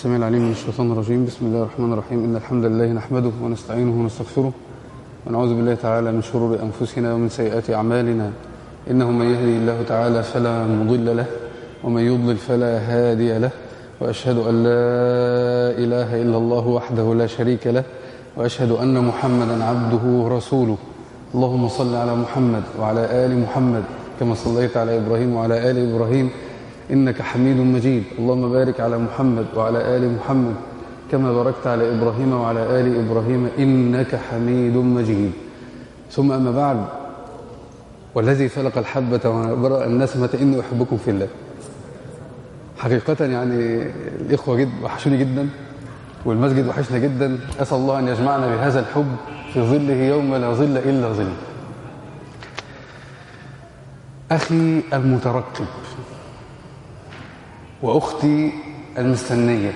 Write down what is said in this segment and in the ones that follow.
السميع العليم من الشيطان الرجيم بسم الله الرحمن الرحيم إن الحمد لله نحمده ونستعينه ونستغفره ونعوذ بالله تعالى من شرور أنفسنا ومن سيئات أعمالنا إنه من يهدي الله تعالى فلا مضل له ومن يضلل فلا هادي له وأشهد أن لا إله إلا الله وحده لا شريك له وأشهد أن محمدا عبده ورسوله اللهم صل على محمد وعلى آل محمد كما صليت على إبراهيم وعلى آل إبراهيم إنك حميد مجيد اللهم بارك على محمد وعلى آل محمد كما باركت على إبراهيم وعلى آل إبراهيم إنك حميد مجيد ثم أما بعد والذي فلق الحبة وبرأ النسمة إني أحبكم في الله حقيقة يعني الإخوة جد وحشوني جدا والمسجد وحشنا جدا أسأل الله أن يجمعنا بهذا الحب في ظله يوم لا ظل إلا ظل أخي المترقب وأختي المستنية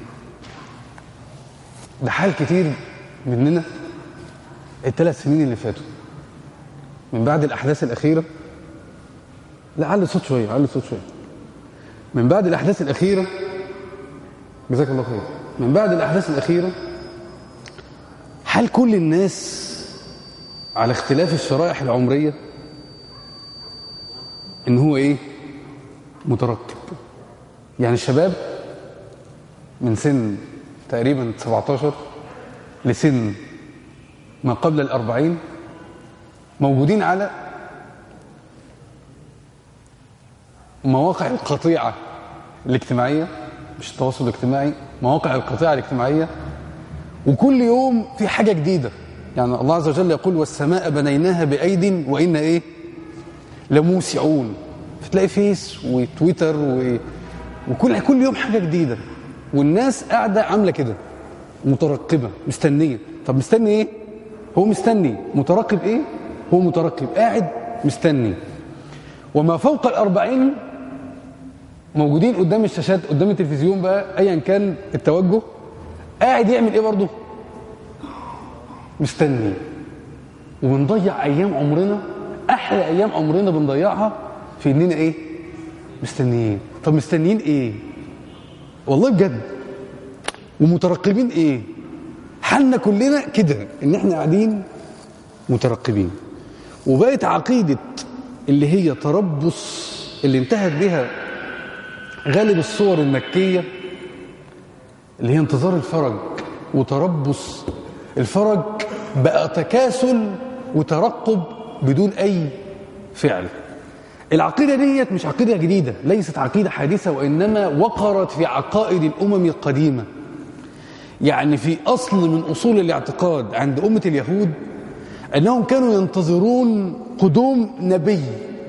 ده حال كتير مننا الثلاث سنين اللي فاتوا من بعد الأحداث الأخيرة لا علي الصوت شوية علي الصوت شوية من بعد الأحداث الأخيرة جزاك الله خير من بعد الأحداث الأخيرة حال كل الناس على اختلاف الشرائح العمرية إن هو إيه مترقب يعني الشباب من سن تقريبا 17 لسن ما قبل الأربعين موجودين على مواقع القطيعة الاجتماعية مش التواصل الاجتماعي مواقع القطيعة الاجتماعية وكل يوم في حاجة جديدة يعني الله عز وجل يقول والسماء بنيناها بأيد وإن إيه لموسعون فتلاقي فيس وتويتر و... وكل كل يوم حاجة جديدة والناس قاعدة عاملة كده مترقبة مستنية طب مستني ايه هو مستني مترقب ايه هو مترقب قاعد مستني وما فوق الأربعين موجودين قدام الشاشات قدام التلفزيون بقى ايا كان التوجه قاعد يعمل ايه برضه مستني وبنضيع ايام عمرنا احلى ايام عمرنا بنضيعها في اننا ايه مستنيين طب مستنيين ايه والله بجد ومترقبين ايه حالنا كلنا كده ان احنا قاعدين مترقبين وبقت عقيدة اللي هي تربص اللي انتهت بها غالب الصور المكية اللي هي انتظار الفرج وتربص الفرج بقى تكاسل وترقب بدون أي فعل العقيدة ديت مش عقيدة جديدة ليست عقيدة حادثة وإنما وقرت في عقائد الأمم القديمة يعني في أصل من أصول الاعتقاد عند أمة اليهود أنهم كانوا ينتظرون قدوم نبي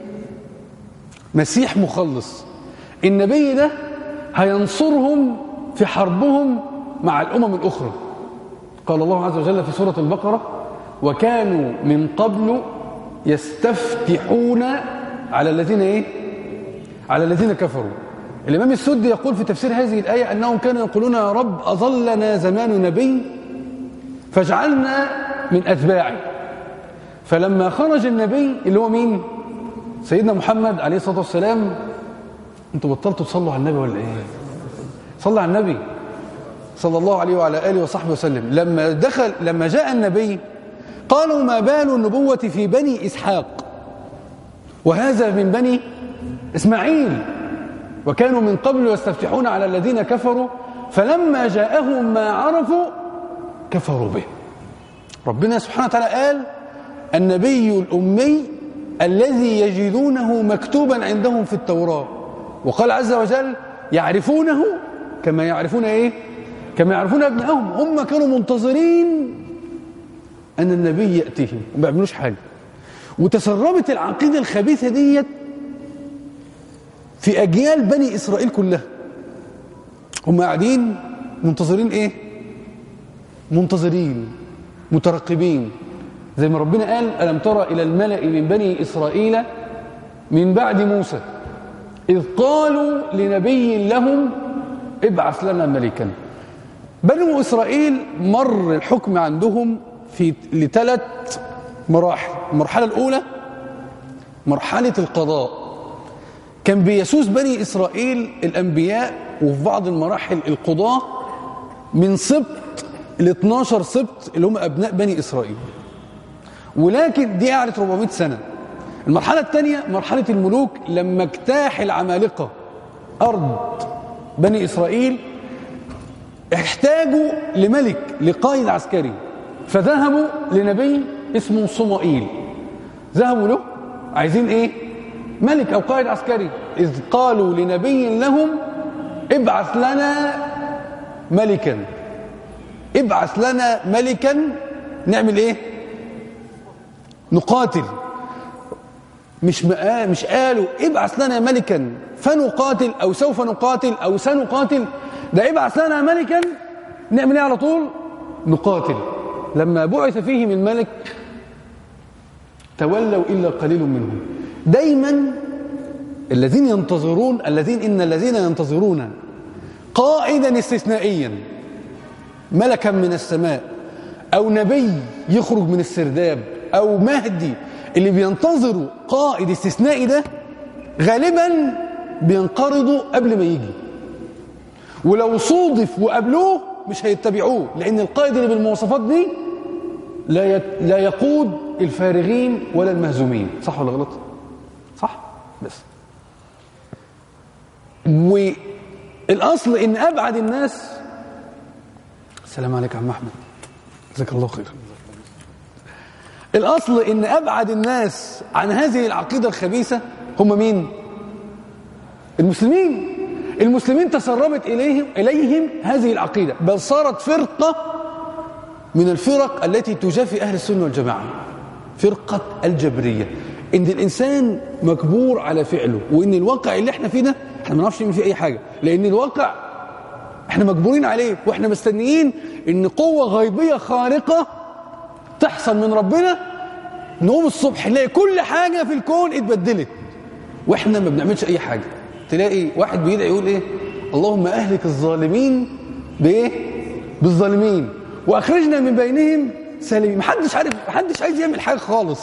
مسيح مخلص النبي ده هينصرهم في حربهم مع الأمم الأخرى قال الله عز وجل في سورة البقرة وكانوا من قبل يستفتحون على الذين ايه على الذين كفروا الامام السدي يقول في تفسير هذه الايه انهم كانوا يقولون يا رب اظلنا زمان نبي فاجعلنا من اتباعه فلما خرج النبي اللي هو مين سيدنا محمد عليه الصلاه والسلام انتوا بطلتوا تصلوا على النبي ولا ايه صلى على النبي صلى الله عليه وعلى اله وصحبه وسلم لما دخل لما جاء النبي قالوا ما بال النبوه في بني اسحاق وهذا من بني إسماعيل وكانوا من قبل يستفتحون على الذين كفروا فلما جاءهم ما عرفوا كفروا به ربنا سبحانه وتعالى قال النبي الأمي الذي يجدونه مكتوبا عندهم في التوراة وقال عز وجل يعرفونه كما يعرفون ايه كما يعرفون ابنائهم هم كانوا منتظرين أن النبي يأتيهم وما بيعملوش حاجة وتسربت العقيدة الخبيثة ديت في أجيال بني إسرائيل كلها هم قاعدين منتظرين إيه منتظرين مترقبين زي ما ربنا قال ألم ترى إلى الملأ من بني إسرائيل من بعد موسى إذ قالوا لنبي لهم ابعث لنا ملكا بنو إسرائيل مر الحكم عندهم في لثلاث مراحل المرحلة الأولى مرحلة القضاء كان بيسوس بني إسرائيل الأنبياء وفي بعض المراحل القضاة من سبط ال 12 سبط اللي هم أبناء بني إسرائيل ولكن دي قعدت 400 سنة المرحلة الثانية مرحلة الملوك لما اجتاح العمالقة أرض بني إسرائيل احتاجوا لملك لقائد عسكري فذهبوا لنبي اسمه صمائيل ذهبوا له عايزين ايه ملك او قائد عسكري اذ قالوا لنبي لهم ابعث لنا ملكا ابعث لنا ملكا نعمل ايه نقاتل مش مش قالوا ابعث لنا ملكا فنقاتل او سوف نقاتل او سنقاتل ده ابعث لنا ملكا نعمل ايه على طول نقاتل لما بعث فيهم الملك تولوا الا قليل منهم دايما الذين ينتظرون الذين ان الذين ينتظرون قائدا استثنائيا ملكا من السماء او نبي يخرج من السرداب او مهدي اللي بينتظروا قائد استثنائي ده غالبا بينقرضوا قبل ما يجي ولو صودف وقابلوه مش هيتبعوه لان القائد اللي بالمواصفات دي لا لا يقود الفارغين ولا المهزومين صح ولا غلط صح بس والاصل ان ابعد الناس السلام عليكم يا عم احمد جزاك الله خير الاصل ان ابعد الناس عن هذه العقيده الخبيثه هم مين المسلمين المسلمين تسربت اليهم اليهم هذه العقيده بل صارت فرقه من الفرق التي تجافي اهل السنه والجماعه فرقه الجبريه ان الانسان مجبور على فعله وان الواقع اللي احنا فيه ده احنا ما نعرفش نعمل فيه اي حاجه لان الواقع احنا مجبورين عليه واحنا مستنيين ان قوه غيبيه خارقه تحصل من ربنا نقوم الصبح نلاقي كل حاجه في الكون اتبدلت واحنا ما بنعملش اي حاجه تلاقي واحد بيدعي يقول ايه اللهم اهلك الظالمين بايه بالظالمين واخرجنا من بينهم سالمين محدش عارف محدش عايز يعمل حاجه خالص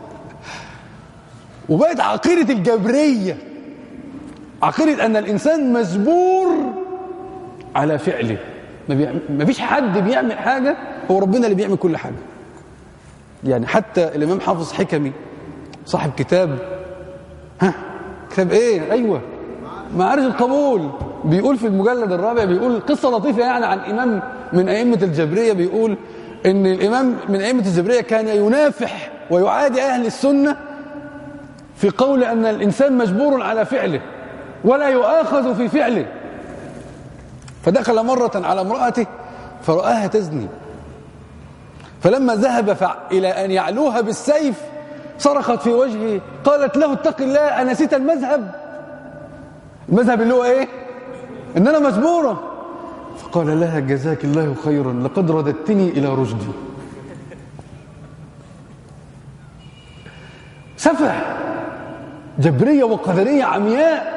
وبقت عقيده الجبريه عقيده ان الانسان مجبور على فعله ما فيش حد بيعمل حاجه هو ربنا اللي بيعمل كل حاجه يعني حتى الامام حافظ حكمي صاحب كتاب ها كتاب ايه ايوه معارج القبول بيقول في المجلد الرابع بيقول قصه لطيفه يعني عن امام من ائمه الجبريه بيقول ان الامام من ائمه الجبريه كان ينافح ويعادي اهل السنه في قول ان الانسان مجبور على فعله ولا يؤاخذ في فعله فدخل مره على امراته فرآها تزني فلما ذهب إلى أن يعلوها بالسيف صرخت في وجهه قالت له اتق الله أنسيت المذهب المذهب اللي هو إيه إن أنا مجبورة فقال لها جزاك الله خيرا لقد رددتني إلى رشدي سفه جبرية وقدرية عمياء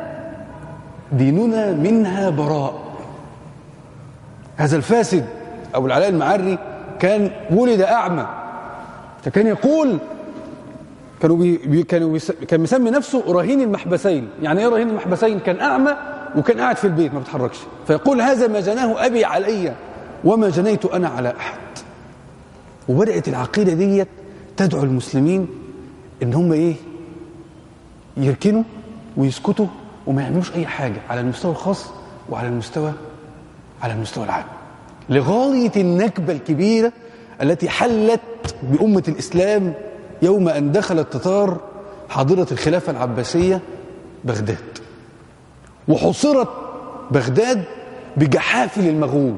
ديننا منها براء هذا الفاسد أبو العلاء المعري كان ولد أعمى فكان يقول كانوا بي كانوا بيس كان مسمي نفسه رهين المحبسين يعني ايه رهين المحبسين كان أعمى وكان قاعد في البيت ما بيتحركش فيقول هذا ما جناه أبي علي وما جنيت أنا على أحد وبدأت العقيدة ديت تدعو المسلمين ان هم ايه يركنوا ويسكتوا وما يعملوش اي حاجة على المستوى الخاص وعلى المستوى على المستوى العام لغاية النكبة الكبيرة التي حلت بأمة الإسلام يوم أن دخل التتار حاضرة الخلافة العباسية بغداد وحصرت بغداد بجحافل المغول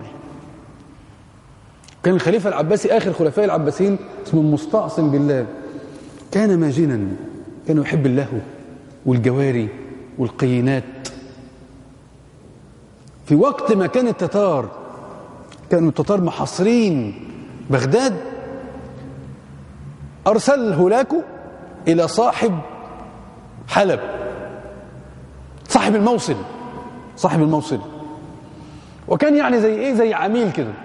كان الخليفة العباسي آخر خلفاء العباسيين اسمه المستعصم بالله كان ماجنا كان يحب اللهو والجواري والقينات في وقت ما كان التتار كانوا التتار محاصرين بغداد أرسل هولاكو إلى صاحب حلب صاحب الموصل صاحب الموصل وكان يعني زي ايه زي عميل كده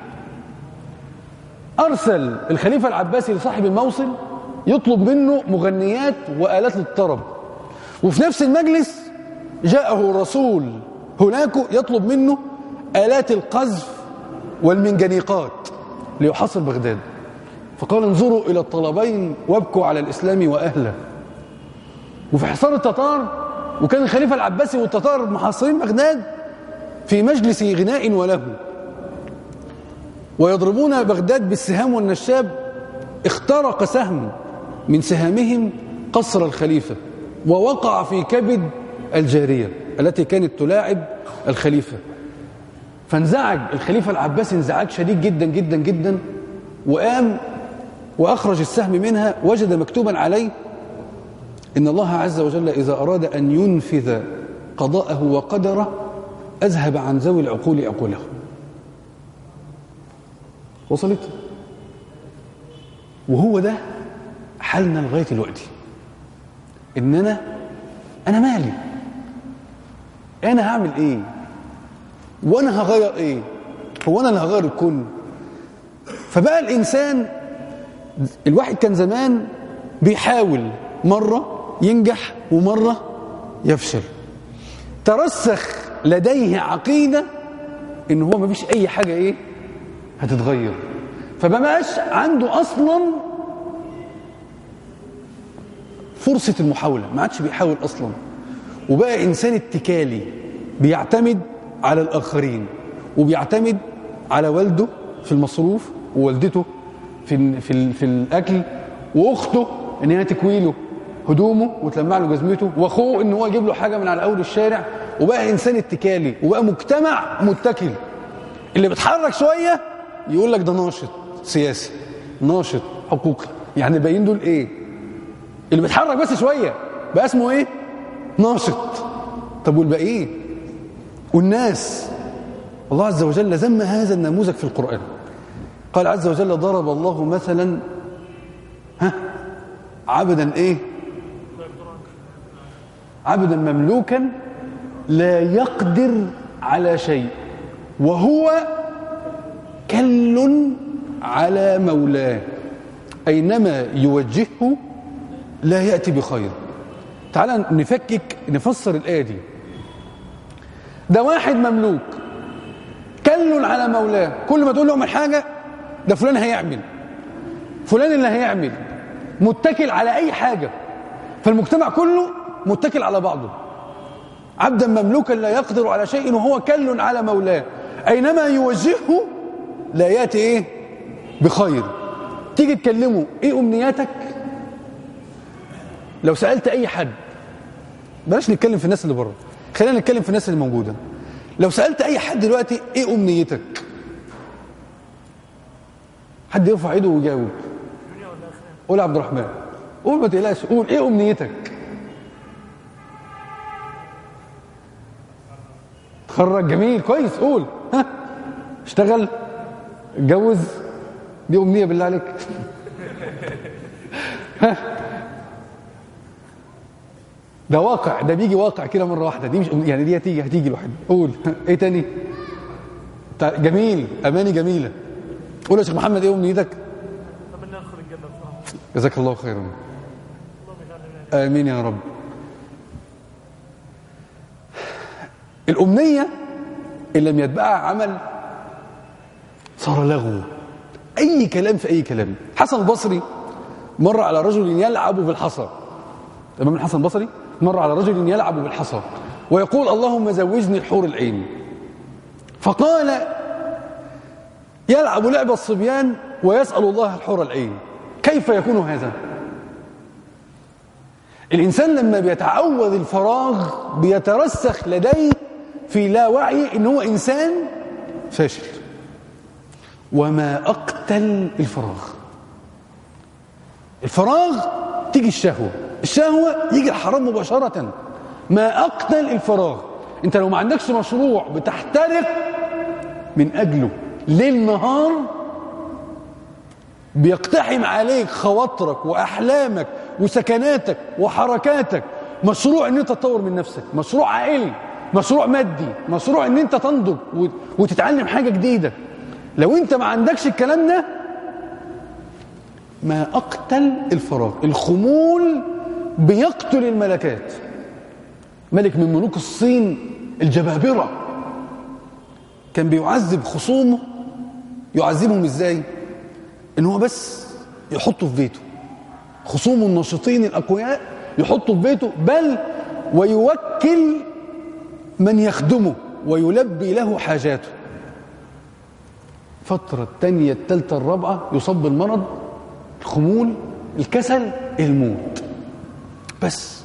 ارسل الخليفه العباسي لصاحب الموصل يطلب منه مغنيات والات للطرب وفي نفس المجلس جاءه رسول هناك يطلب منه آلات القذف والمنجنيقات ليحاصر بغداد فقال انظروا إلى الطلبين وابكوا على الإسلام وأهله وفي حصار التتار وكان الخليفة العباسي والتتار محاصرين بغداد في مجلس غناء وله ويضربون بغداد بالسهام والنشاب اخترق سهم من سهامهم قصر الخليفة ووقع في كبد الجارية التي كانت تلاعب الخليفة فانزعج الخليفة العباسي انزعاج شديد جدا جدا جدا وقام وأخرج السهم منها وجد مكتوبا عليه إن الله عز وجل إذا أراد أن ينفذ قضاءه وقدره أذهب عن ذوي العقول عقولهم وصلت وهو ده حالنا لغاية الوقت إن أنا أنا مالي أنا هعمل إيه وأنا هغير إيه هو أنا اللي هغير الكون فبقى الإنسان الواحد كان زمان بيحاول مرة ينجح ومرة يفشل ترسخ لديه عقيدة إن هو ما فيش أي حاجة إيه هتتغير فما بقاش عنده أصلا فرصة المحاولة ما عادش بيحاول أصلا وبقى إنسان اتكالي بيعتمد على الآخرين وبيعتمد على والده في المصروف ووالدته في في في الاكل واخته ان هي تكوي له هدومه وتلمع له جزمته واخوه ان هو يجيب له حاجه من على اول الشارع وبقى انسان اتكالي وبقى مجتمع متكل اللي بيتحرك شويه يقول لك ده ناشط سياسي ناشط حقوقي يعني الباقيين دول ايه اللي بيتحرك بس شويه بقى اسمه ايه ناشط طب والباقيين والناس الله عز وجل ذم هذا النموذج في القرآن قال عز وجل ضرب الله مثلا ها عبدا ايه عبدا مملوكا لا يقدر على شيء وهو كل على مولاه أينما يوجهه لا يأتي بخير تعال نفكك نفسر الآية دي ده واحد مملوك كل على مولاه كل ما تقول له اعمل حاجة ده فلان هيعمل فلان اللي هيعمل متكل على أي حاجة فالمجتمع كله متكل على بعضه عبدا مملوكا لا يقدر على شيء وهو كل على مولاه أينما يوجهه لا يأتي إيه بخير تيجي تكلمه إيه أمنياتك لو سألت أي حد بلاش نتكلم في الناس اللي بره خلينا نتكلم في الناس اللي موجودة لو سألت أي حد دلوقتي إيه أمنيتك حد يرفع ايده ويجاوب قول يا عبد الرحمن قول ما تقلقش قول ايه امنيتك تخرج جميل كويس قول ها اشتغل اتجوز دي امنيه بالله عليك ها ده واقع ده بيجي واقع كده مره واحده دي مش يعني دي هتيجي هتيجي لوحدها قول ايه تاني جميل اماني جميله قول يا شيخ محمد ايه امنيتك اتمنى ادخل الجنه بصراحه جزاك الله خيرا امين يا رب الامنيه ان لم يتبعها عمل صار لغو اي كلام في اي كلام حسن البصري مر على رجل يلعب بالحصى الامام الحسن البصري مر على رجل يلعب بالحصى ويقول اللهم زوجني الحور العين فقال يلعب لعب الصبيان ويسأل الله الحور العين كيف يكون هذا الإنسان لما بيتعود الفراغ بيترسخ لديه في لا وعي إن هو إنسان فاشل وما أقتل الفراغ الفراغ تيجي الشهوة الشهوة يجي الحرام مباشرة ما أقتل الفراغ أنت لو ما عندكش مشروع بتحترق من أجله ليل نهار بيقتحم عليك خواطرك واحلامك وسكناتك وحركاتك مشروع ان انت تطور من نفسك مشروع عائلي مشروع مادي مشروع ان انت تنضج وتتعلم حاجه جديده لو انت ما عندكش الكلام ده ما اقتل الفراغ الخمول بيقتل الملكات ملك من ملوك الصين الجبابرة كان بيعذب خصومه يعذبهم ازاي ان هو بس يحطه في بيته خصومه الناشطين الاقوياء يحطه في بيته بل ويوكل من يخدمه ويلبي له حاجاته فترة الثانية الثالثة الرابعة يصاب بالمرض الخمول الكسل الموت بس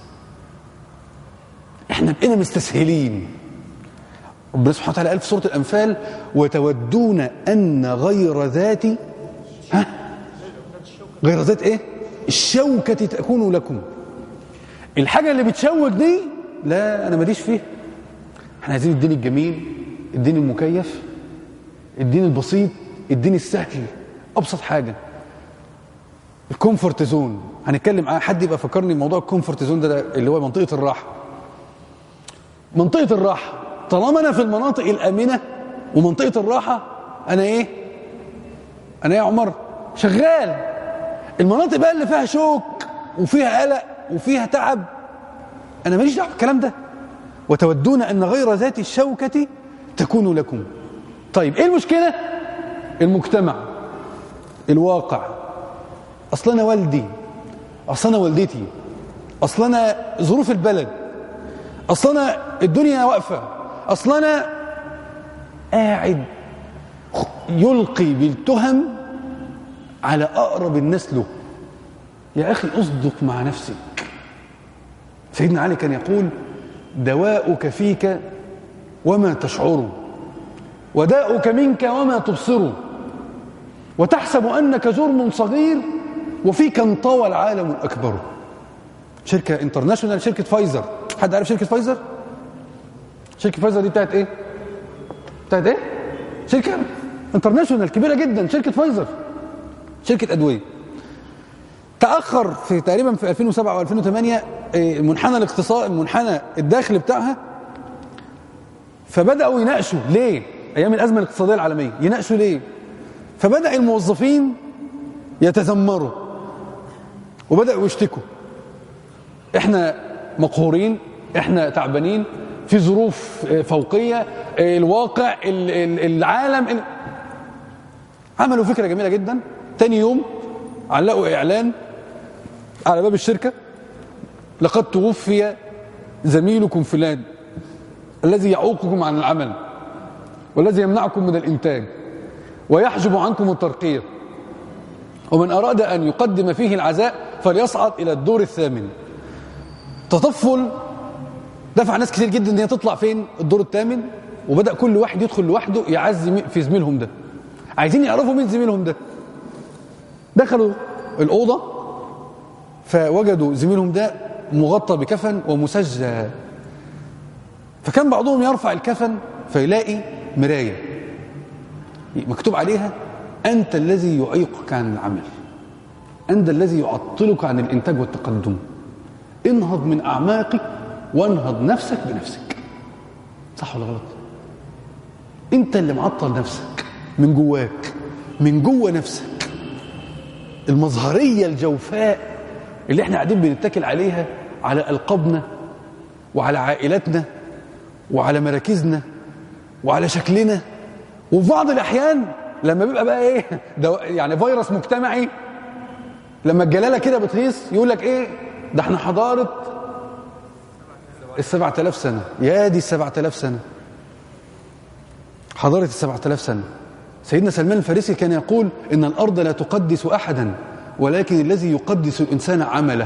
احنا بقينا مستسهلين ربنا سبحانه وتعالى قال في سورة الأنفال وتودون أن غير ذات ها غير ذات ايه الشوكة تكون لكم الحاجة اللي بتشوك دي لا أنا ماليش فيها احنا عايزين الدين الجميل الدين المكيف الدين البسيط الدين السهل أبسط حاجة الكومفورت زون هنتكلم عن حد يبقى فكرني موضوع الكومفورت زون ده, ده اللي هو منطقة الراحة منطقة الراحة طالما أنا في المناطق الآمنة ومنطقة الراحة أنا إيه أنا إيه يا عمر شغال المناطق بقى اللي فيها شوك وفيها قلق وفيها تعب أنا ماليش دعوه بالكلام ده وتودون أن غير ذات الشوكة تكون لكم طيب إيه المشكلة المجتمع الواقع أصل أنا والدي أصل أنا والدتي أصل أنا ظروف البلد أصل أنا الدنيا واقفة أصل أنا قاعد يلقي بالتهم على أقرب الناس له يا أخي أصدق مع نفسك سيدنا علي كان يقول دواؤك فيك وما تشعر وداؤك منك وما تبصر وتحسب أنك جرم صغير وفيك انطوى العالم الأكبر شركة انترناشونال شركة فايزر حد عارف شركة فايزر شركة فايزر دي بتاعت ايه بتاعت ايه شركة انترناشونال كبيرة جدا شركة فايزر شركة أدوية تأخر في تقريبا في 2007 و2008 المنحنى الاقتصاد المنحنى الداخلي بتاعها فبدأوا يناقشوا ليه أيام الأزمة الاقتصادية العالمية يناقشوا ليه فبدأ الموظفين يتذمروا وبدأوا يشتكوا احنا مقهورين احنا تعبانين في ظروف فوقية الواقع العالم عملوا فكرة جميلة جدا تاني يوم علقوا إعلان على باب الشركة لقد توفي زميلكم فلان الذي يعوقكم عن العمل والذي يمنعكم من الإنتاج ويحجب عنكم الترقية ومن أراد أن يقدم فيه العزاء فليصعد إلى الدور الثامن تطفل دفع ناس كتير جدا ان هي تطلع فين الدور الثامن وبدأ كل واحد يدخل لوحده يعزي في زميلهم ده عايزين يعرفوا مين زميلهم ده دخلوا الأوضة فوجدوا زميلهم ده مغطى بكفن ومسجى فكان بعضهم يرفع الكفن فيلاقي مراية مكتوب عليها أنت الذي يعيقك عن العمل أنت الذي يعطلك عن الإنتاج والتقدم انهض من أعماقك وانهض نفسك بنفسك صح ولا غلط انت اللي معطل نفسك من جواك من جوه نفسك المظهرية الجوفاء اللي احنا قاعدين بنتكل عليها على ألقابنا وعلى عائلاتنا وعلى مراكزنا وعلى شكلنا وفي بعض الأحيان لما بيبقى بقى ايه ده يعني فيروس مجتمعي لما الجلالة كده بتهيص يقول لك ايه ده احنا حضارة السبعة آلاف سنة يا دي السبعة آلاف سنة حضارة السبعة آلاف سنة سيدنا سلمان الفارسي كان يقول إن الأرض لا تقدس أحدا ولكن الذي يقدس الإنسان عمله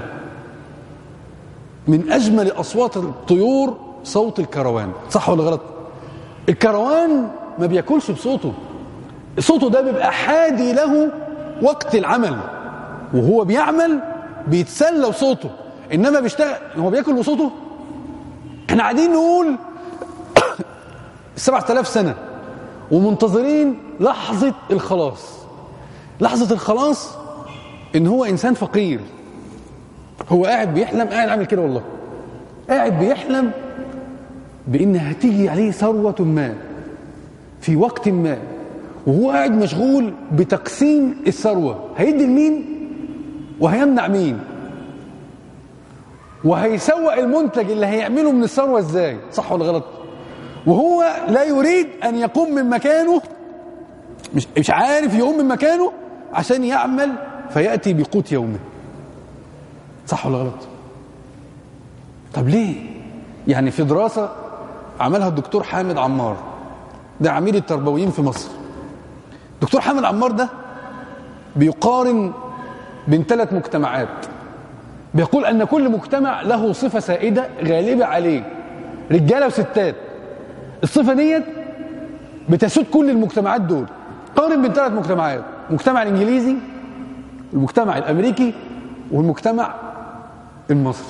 من أجمل أصوات الطيور صوت الكروان صح ولا غلط الكروان ما بياكلش بصوته صوته ده بيبقى حادي له وقت العمل وهو بيعمل بيتسلى بصوته انما بيشتغل هو بياكل بصوته احنا قاعدين نقول السبعة آلاف سنة ومنتظرين لحظة الخلاص لحظة الخلاص ان هو انسان فقير هو قاعد بيحلم قاعد عامل كده والله قاعد بيحلم بان هتيجي عليه ثروة ما في وقت ما وهو قاعد مشغول بتقسيم الثروة هيدي لمين وهيمنع مين وهيسوق المنتج اللي هيعمله من الثروة ازاي صح ولا غلط وهو لا يريد ان يقوم من مكانه مش مش عارف يقوم من مكانه عشان يعمل فياتي بقوت يومه صح ولا غلط طب ليه يعني في دراسه عملها الدكتور حامد عمار ده عميد التربويين في مصر دكتور حامد عمار ده بيقارن بين ثلاث مجتمعات بيقول ان كل مجتمع له صفه سائده غالبه عليه رجاله وستات الصفه ديت بتسود كل المجتمعات دول قارن بين ثلاث مجتمعات المجتمع الانجليزي المجتمع الامريكي والمجتمع المصري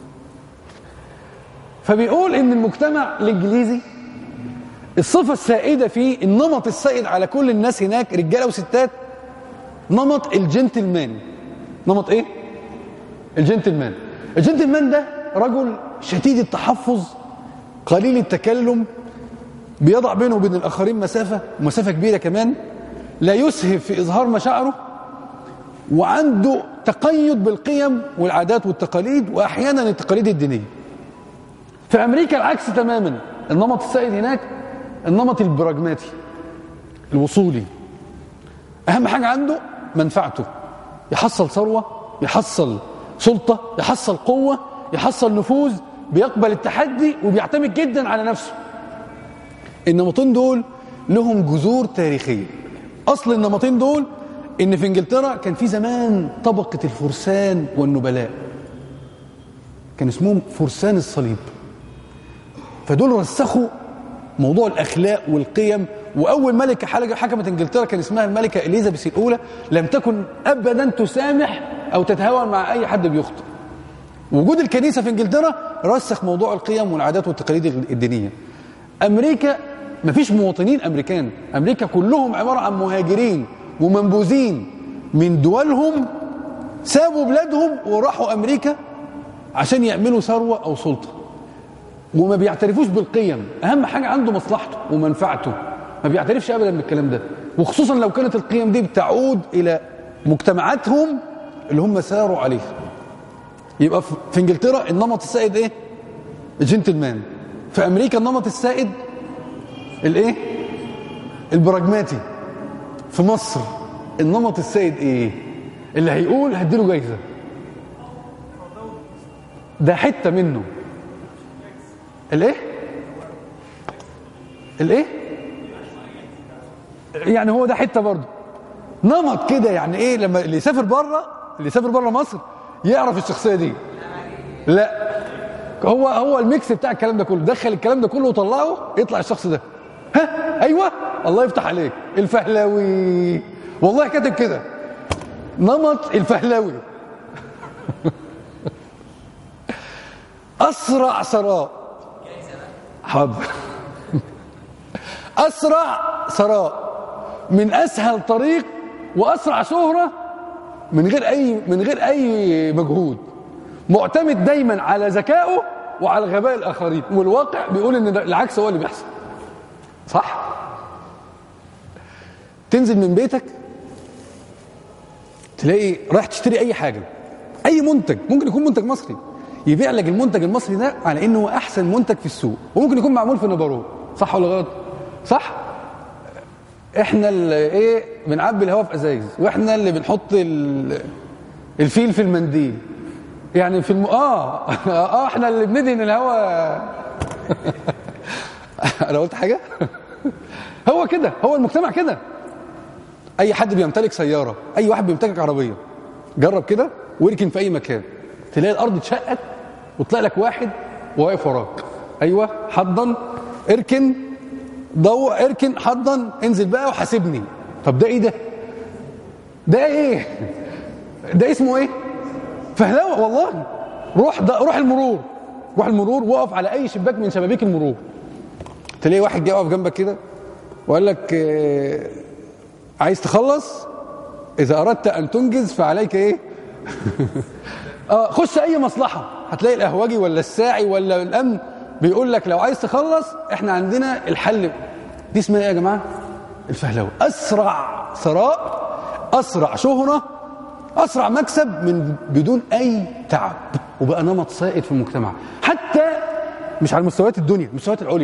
فبيقول ان المجتمع الانجليزي الصفه السائده فيه النمط السائد على كل الناس هناك رجاله وستات نمط الجنتلمان نمط ايه الجنتلمان الجنتلمان ده رجل شديد التحفظ قليل التكلم بيضع بينه وبين الاخرين مسافه مسافه كبيره كمان لا يسهب في اظهار مشاعره وعنده تقيد بالقيم والعادات والتقاليد واحيانا التقاليد الدينيه في امريكا العكس تماما النمط السائد هناك النمط البراجماتي الوصولي اهم حاجه عنده منفعته يحصل ثروه يحصل سلطه يحصل قوه يحصل نفوذ بيقبل التحدي وبيعتمد جدا على نفسه النمطين دول لهم جذور تاريخيه اصل النمطين دول ان في انجلترا كان في زمان طبقه الفرسان والنبلاء كان اسمهم فرسان الصليب فدول رسخوا موضوع الاخلاق والقيم واول ملكه حكمت انجلترا كان اسمها الملكه اليزابيث الاولى لم تكن ابدا تسامح او تتهاون مع اي حد بيخطئ وجود الكنيسه في انجلترا رسخ موضوع القيم والعادات والتقاليد الدينيه امريكا ما فيش مواطنين امريكان امريكا كلهم عباره عن مهاجرين ومنبوذين من دولهم سابوا بلادهم وراحوا امريكا عشان يعملوا ثروه او سلطه وما بيعترفوش بالقيم اهم حاجه عنده مصلحته ومنفعته ما بيعترفش ابدا بالكلام ده وخصوصا لو كانت القيم دي بتعود الى مجتمعاتهم اللي هم ساروا عليه يبقى في انجلترا النمط السائد ايه الجنتلمان في امريكا النمط السائد الايه البراجماتي في مصر النمط السائد ايه اللي هيقول هديله جايزه ده حته منه الايه الايه يعني هو ده حته برضه نمط كده يعني ايه لما اللي يسافر بره اللي يسافر بره مصر يعرف الشخصيه دي لا هو هو الميكس بتاع الكلام ده كله دخل الكلام ده كله وطلعه يطلع الشخص ده ها ايوه الله يفتح عليك الفهلاوي والله كاتب كده نمط الفهلاوي اسرع ثراء حاضر اسرع ثراء من اسهل طريق واسرع شهره من غير اي من غير اي مجهود معتمد دايما على ذكائه وعلى غباء الاخرين والواقع بيقول ان العكس هو اللي بيحصل صح تنزل من بيتك تلاقي رايح تشتري اي حاجه اي منتج ممكن يكون منتج مصري يبيع لك المنتج المصري ده على انه احسن منتج في السوق وممكن يكون معمول في نبارو صح ولا غلط صح احنا اللي ايه بنعبي الهواء في ازايز واحنا اللي بنحط الفيل في المنديل يعني في الم... اه اه احنا اللي بندهن الهواء انا قلت حاجه هو كده هو المجتمع كده اي حد بيمتلك سياره اي واحد بيمتلك عربيه جرب كده واركن في اي مكان تلاقي الارض اتشقت وطلع لك واحد واقف وراك ايوه حضن اركن ضوء اركن حضن انزل بقى وحاسبني طب ده ايه ده ده ايه ده اسمه ايه فهلاوه والله روح ده روح المرور روح المرور وقف على اي شباك من شبابيك المرور تلاقي واحد جاي واقف جنبك كده وقال لك اه عايز تخلص اذا اردت ان تنجز فعليك ايه اه خش اي مصلحه هتلاقي القهوجي ولا الساعي ولا الامن بيقول لك لو عايز تخلص احنا عندنا الحل دي اسمها ايه يا جماعه الفهلوه اسرع ثراء اسرع شهره اسرع مكسب من بدون اي تعب وبقى نمط سائد في المجتمع حتى مش على مستويات الدنيا المستويات العليا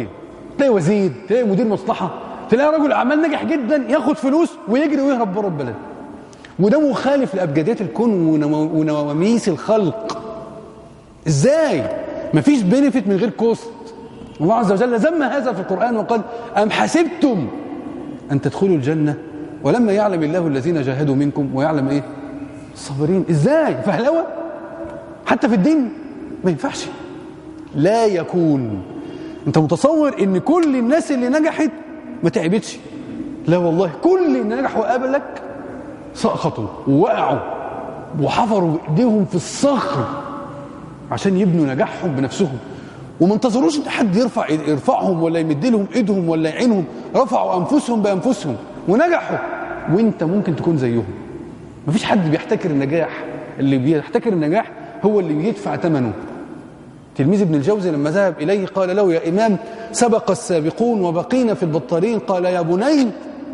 تلاقي وزير تلاقي مدير مصلحه تلاقي رجل اعمال ناجح جدا ياخد فلوس ويجري ويهرب بره البلد وده مخالف لابجديات الكون ونو- ونواميس الخلق ازاي مفيش بينفيت من غير كوست الله عز وجل ذم هذا في القران وقال ام حسبتم ان تدخلوا الجنه ولما يعلم الله الذين جاهدوا منكم ويعلم ايه الصابرين ازاي فهلوه حتى في الدين ما ينفعش لا يكون انت متصور ان كل الناس اللي نجحت ما تعبتش لا والله كل اللي نجحوا قبلك سقطوا ووقعوا وحفروا بايديهم في الصخر عشان يبنوا نجاحهم بنفسهم وما انتظروش ان حد يرفع يرفعهم ولا يمد لهم ايدهم ولا يعينهم رفعوا انفسهم بانفسهم ونجحوا وانت ممكن تكون زيهم مفيش حد بيحتكر النجاح اللي بيحتكر النجاح هو اللي بيدفع ثمنه تلميذ ابن الجوزي لما ذهب إليه قال له يا إمام سبق السابقون وبقينا في البطارين قال يا بني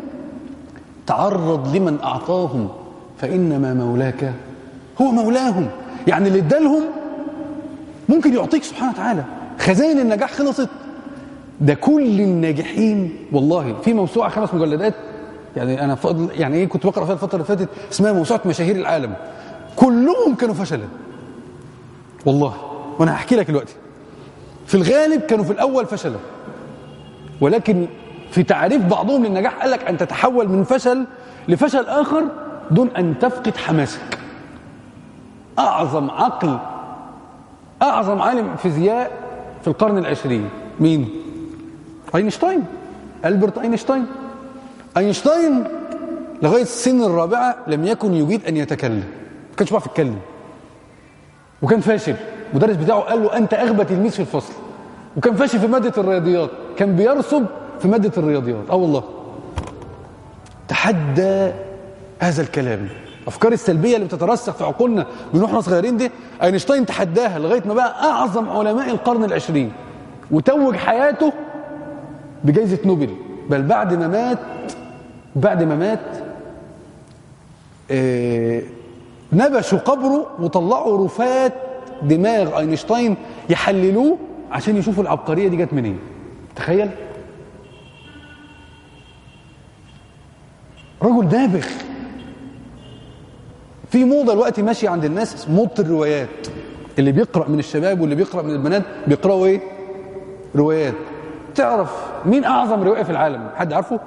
تعرض لمن أعطاهم فإنما مولاك هو مولاهم يعني اللي ادالهم ممكن يعطيك سبحانه وتعالى خزائن النجاح خلصت ده كل الناجحين والله في موسوعة خمس مجلدات يعني أنا فضل يعني إيه كنت بقرأ فيها الفترة اللي فاتت اسمها موسوعة مشاهير العالم كلهم كانوا فشلا والله وانا هحكي لك دلوقتي في الغالب كانوا في الاول فشلا ولكن في تعريف بعضهم للنجاح قال لك ان تتحول من فشل لفشل اخر دون ان تفقد حماسك اعظم عقل اعظم عالم فيزياء في القرن العشرين مين اينشتاين البرت اينشتاين اينشتاين لغايه السن الرابعه لم يكن يريد ان يتكلم ما كانش بيعرف يتكلم وكان فاشل المدرس بتاعه قال له انت اغبى تلميذ في الفصل وكان فاشل في ماده الرياضيات كان بيرسب في ماده الرياضيات اه والله تحدى هذا الكلام الافكار السلبيه اللي بتترسخ في عقولنا من واحنا صغيرين دي اينشتاين تحداها لغايه ما بقى اعظم علماء القرن العشرين وتوج حياته بجائزه نوبل بل بعد ما مات بعد ما مات آه نبشوا قبره وطلعوا رفات دماغ اينشتاين يحللوه عشان يشوفوا العبقريه دي جت منين تخيل رجل نابغ في موضه دلوقتي ماشيه عند الناس موضه الروايات اللي بيقرا من الشباب واللي بيقرا من البنات بيقراوا ايه روايات تعرف مين اعظم روائي في العالم حد عارفه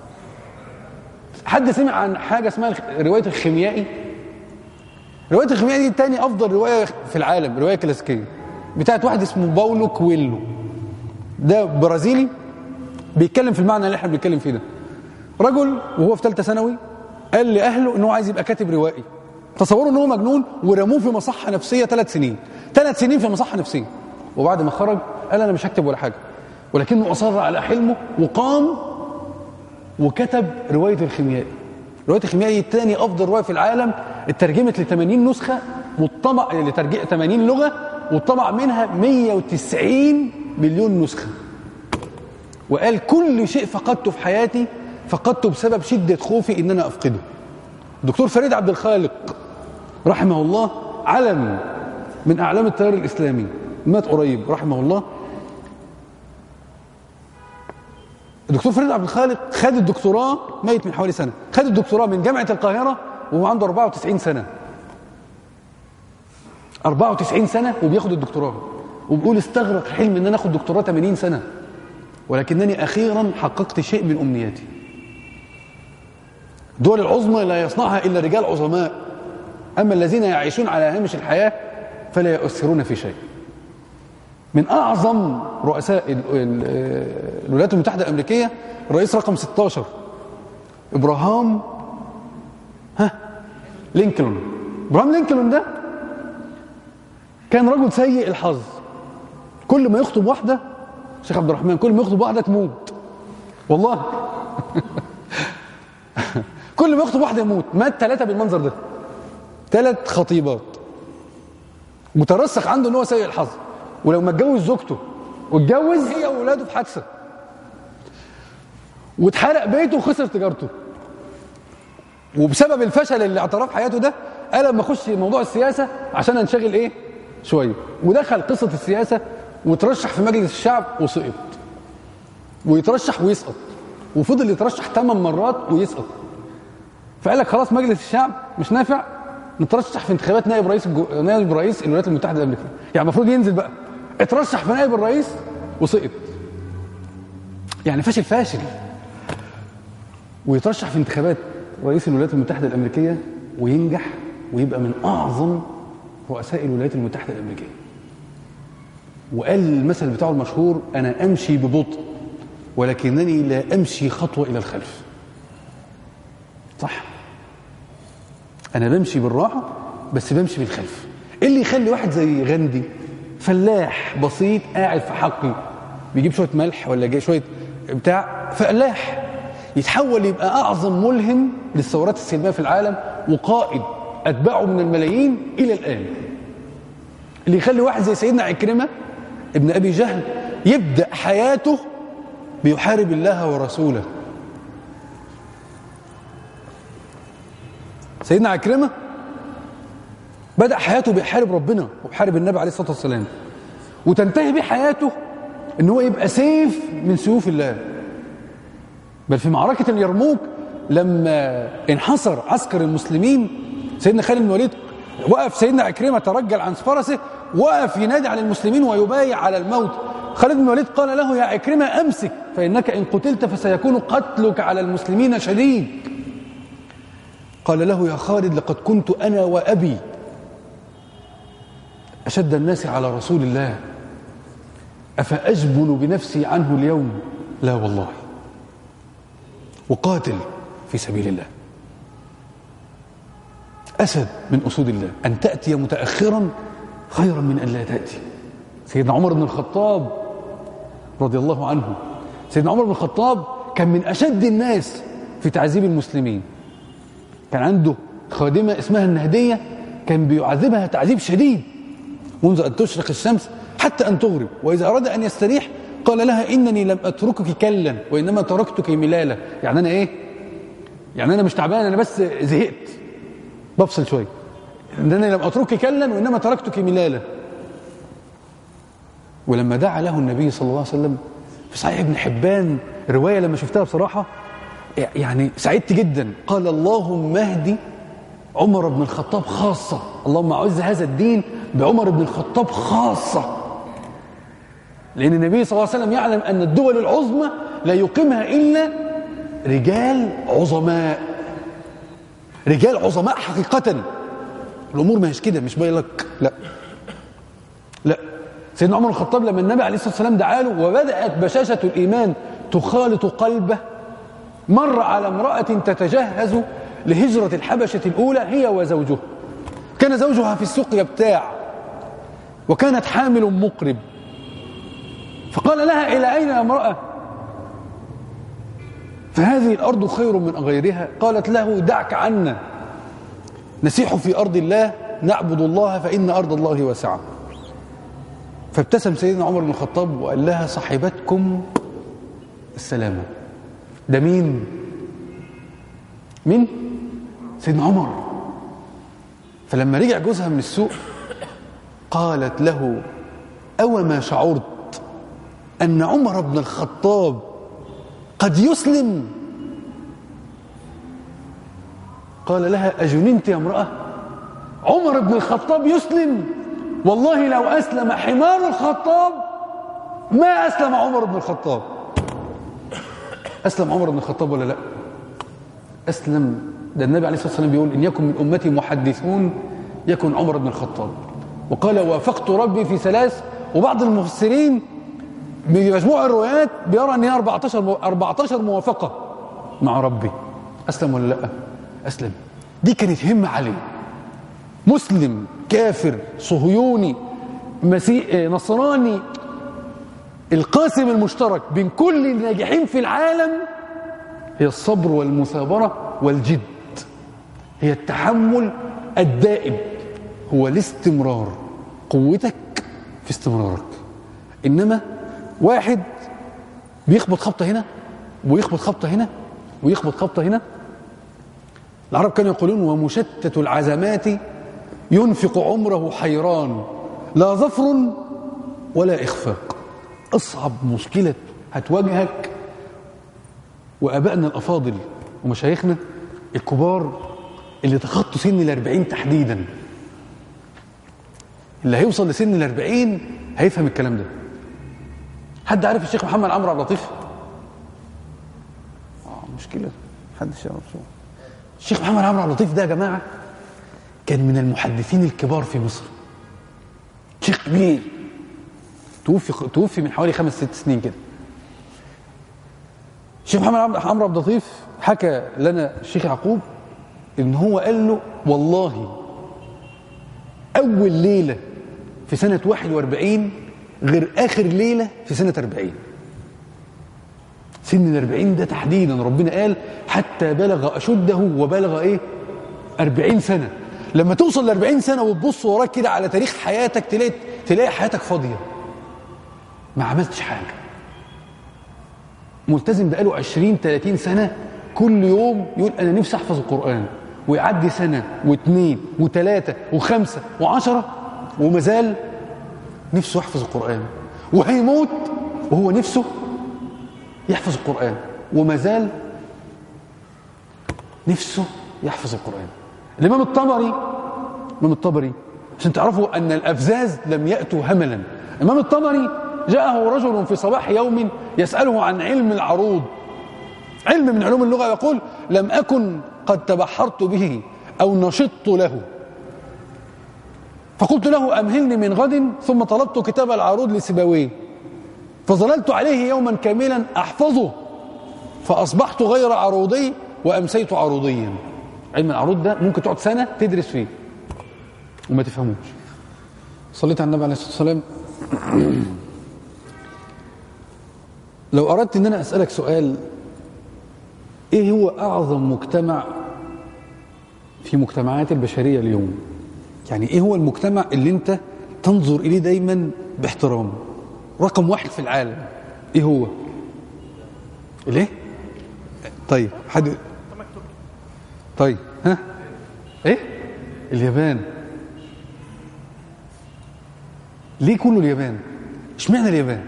حد سمع عن حاجه اسمها روايه الخيميائي روايه الخيميائي دي تاني افضل روايه في العالم روايه كلاسيكيه بتاعت واحد اسمه باولو كويلو ده برازيلي بيتكلم في المعنى اللي احنا بنتكلم فيه ده رجل وهو في ثالثه ثانوي قال لاهله ان هو عايز يبقى كاتب روائي تصوروا ان هو مجنون ورموه في مصحه نفسيه ثلاث سنين ثلاث سنين في مصحه نفسيه وبعد ما خرج قال انا مش هكتب ولا حاجه ولكنه اصر على حلمه وقام وكتب روايه الخيميائي روايه الخيميائي الثاني افضل روايه في العالم اترجمت ل 80 نسخه والطبع لترجمه 80 لغه والطبع منها 190 مليون نسخه وقال كل شيء فقدته في حياتي فقدته بسبب شده خوفي ان انا افقده الدكتور فريد عبد الخالق رحمه الله علم من اعلام التيار الاسلامي مات قريب رحمه الله الدكتور فريد عبد الخالق خد الدكتوراه ميت من حوالي سنه خد الدكتوراه من جامعه القاهره وهو عنده 94 سنه 94 سنه وبياخد الدكتوراه وبيقول استغرق حلم ان انا اخد دكتوراه 80 سنه ولكنني اخيرا حققت شيء من امنياتي الدول العظمى لا يصنعها الا رجال عظماء اما الذين يعيشون على هامش الحياه فلا يؤثرون في شيء من اعظم رؤساء الولايات المتحده الامريكيه الرئيس رقم 16 ابراهام ها لينكولن ابراهام لينكولن ده كان رجل سيء الحظ كل ما يخطب واحده شيخ عبد الرحمن كل ما يخطب واحده تموت والله كل ما يخطب واحده يموت مات ثلاثه بالمنظر ده ثلاث خطيبات مترسخ عنده ان هو سيء الحظ ولو ما اتجوز زوجته واتجوز هي واولاده في حادثه واتحرق بيته وخسر تجارته وبسبب الفشل اللي اعتراه في حياته ده قال لما اخش موضوع السياسه عشان انشغل ايه شويه ودخل قصه السياسه وترشح في مجلس الشعب وسقط ويترشح ويسقط وفضل يترشح ثمان مرات ويسقط فقال لك خلاص مجلس الشعب مش نافع نترشح في انتخابات نائب رئيس الجو... نائب رئيس الولايات المتحده الامريكيه يعني المفروض ينزل بقى اترشح في نائب الرئيس وسقط يعني فاشل فاشل ويترشح في انتخابات رئيس الولايات المتحده الامريكيه وينجح ويبقى من اعظم رؤساء الولايات المتحده الامريكيه وقال المثل بتاعه المشهور انا امشي ببطء ولكنني لا امشي خطوه الى الخلف صح انا بمشي بالراحه بس بمشي بالخلف ايه اللي يخلي واحد زي غاندي فلاح بسيط قاعد في حقي بيجيب شويه ملح ولا جاي شويه بتاع فلاح يتحول يبقى اعظم ملهم للثورات السلميه في العالم وقائد اتباعه من الملايين الى الان اللي يخلي واحد زي سيدنا عكرمه ابن ابي جهل يبدا حياته بيحارب الله ورسوله سيدنا عكرمه بدا حياته بيحارب ربنا وبيحارب النبي عليه الصلاه والسلام وتنتهي بيه حياته ان هو يبقى سيف من سيوف الله بل في معركه اليرموك لما انحصر عسكر المسلمين سيدنا خالد بن الوليد وقف سيدنا عكرمه ترجل عن فرسه وقف ينادي على المسلمين ويبايع على الموت خالد بن الوليد قال له يا عكرمه امسك فانك ان قتلت فسيكون قتلك على المسلمين شديد قال له يا خالد لقد كنت انا وابي اشد الناس على رسول الله افاجبن بنفسي عنه اليوم لا والله وقاتل في سبيل الله أسد من أسود الله أن تأتي متأخرا خيرا من أن لا تأتي سيدنا عمر بن الخطاب رضي الله عنه سيدنا عمر بن الخطاب كان من أشد الناس في تعذيب المسلمين كان عنده خادمة اسمها النهدية كان بيعذبها تعذيب شديد منذ أن تشرق الشمس حتى أن تغرب وإذا أراد أن يستريح قال لها إنني لم أتركك كلا وإنما تركتك ملالة يعني أنا إيه يعني أنا مش تعبان أنا بس زهقت بفصل شوية إنني لم أتركك كلا وإنما تركتك ملالة ولما دعا له النبي صلى الله عليه وسلم في صحيح ابن حبان رواية لما شفتها بصراحة يعني سعدت جدا قال اللهم اهدي عمر بن الخطاب خاصة اللهم أعز هذا الدين بعمر بن الخطاب خاصة لأن النبي صلى الله عليه وسلم يعلم أن الدول العظمى لا يقيمها إلا رجال عظماء رجال عظماء حقيقة الأمور ما هيش كده مش باين لك لا لا سيدنا عمر الخطاب لما النبي عليه الصلاة والسلام دعا له وبدأت بشاشة الإيمان تخالط قلبه مر على امرأة تتجهز لهجرة الحبشة الأولى هي وزوجها كان زوجها في السوق يبتاع وكانت حامل مقرب فقال لها إلى أين يا امرأة فهذه الأرض خير من غيرها قالت له دعك عنا نسيح في أرض الله نعبد الله فإن أرض الله واسعة فابتسم سيدنا عمر بن الخطاب وقال لها صاحبتكم السلامة ده مين مين سيدنا عمر فلما رجع جوزها من السوق قالت له أو ما شعرت أن عمر بن الخطاب قد يسلم قال لها أجننت يا امرأة عمر بن الخطاب يسلم والله لو أسلم حمار الخطاب ما أسلم عمر بن الخطاب أسلم عمر بن الخطاب ولا لا أسلم ده النبي عليه الصلاة والسلام بيقول إن يكن من أمتي محدثون يكن عمر بن الخطاب وقال وافقت ربي في ثلاث وبعض المفسرين بمجموع الروايات بيرى ان هي 14 14 موافقه مع ربي اسلم ولا لا اسلم دي كانت همه عليه مسلم كافر صهيوني مسيح نصراني القاسم المشترك بين كل الناجحين في العالم هي الصبر والمثابره والجد هي التحمل الدائم هو الاستمرار قوتك في استمرارك انما واحد بيخبط خبطه هنا ويخبط خبطه هنا ويخبط خبطه هنا العرب كانوا يقولون ومشتت العزمات ينفق عمره حيران لا ظفر ولا اخفاق اصعب مشكله هتواجهك وابائنا الافاضل ومشايخنا الكبار اللي تخطوا سن الأربعين تحديدا اللي هيوصل لسن الأربعين هيفهم الكلام ده حد عارف الشيخ محمد عمرو عبد اللطيف اه مشكله محدش يعرف شو الشيخ محمد عمرو عبد اللطيف ده يا جماعه كان من المحدثين الكبار في مصر شيخ كبير توفي توفي من حوالي خمس ست سنين كده الشيخ محمد عمرو عبد اللطيف حكى لنا الشيخ يعقوب ان هو قال له والله اول ليله في سنه 41 غير اخر ليله في سنه 40 سن ال 40 ده تحديدا ربنا قال حتى بلغ اشده وبلغ ايه 40 سنه لما توصل ل 40 سنه وتبص وراك كده على تاريخ حياتك تلاقي تلاقي حياتك فاضيه ما عملتش حاجه ملتزم بقاله 20 30 سنه كل يوم يقول انا نفسي احفظ القران ويعدي سنه واثنين وثلاثه وخمسه وعشره وما زال نفسه يحفظ القران وهيموت وهو نفسه يحفظ القران وما زال نفسه يحفظ القران الامام الطبري الامام الطبري عشان تعرفوا ان الافزاز لم ياتوا هملا الامام الطبري جاءه رجل في صباح يوم يساله عن علم العروض علم من علوم اللغه يقول لم اكن قد تبحرت به او نشطت له فقلت له امهلني من غد ثم طلبت كتاب العروض لسيبويه فظللت عليه يوما كاملا احفظه فاصبحت غير عروضي وامسيت عروضيا علم العروض ده ممكن تقعد سنه تدرس فيه وما تفهموش صليت على النبي عليه الصلاه والسلام لو اردت ان انا اسالك سؤال ايه هو اعظم مجتمع في مجتمعات البشريه اليوم يعني ايه هو المجتمع اللي انت تنظر اليه دايما باحترام رقم واحد في العالم ايه هو الايه طيب حد طيب ها ايه اليابان ليه كله اليابان اشمعنى اليابان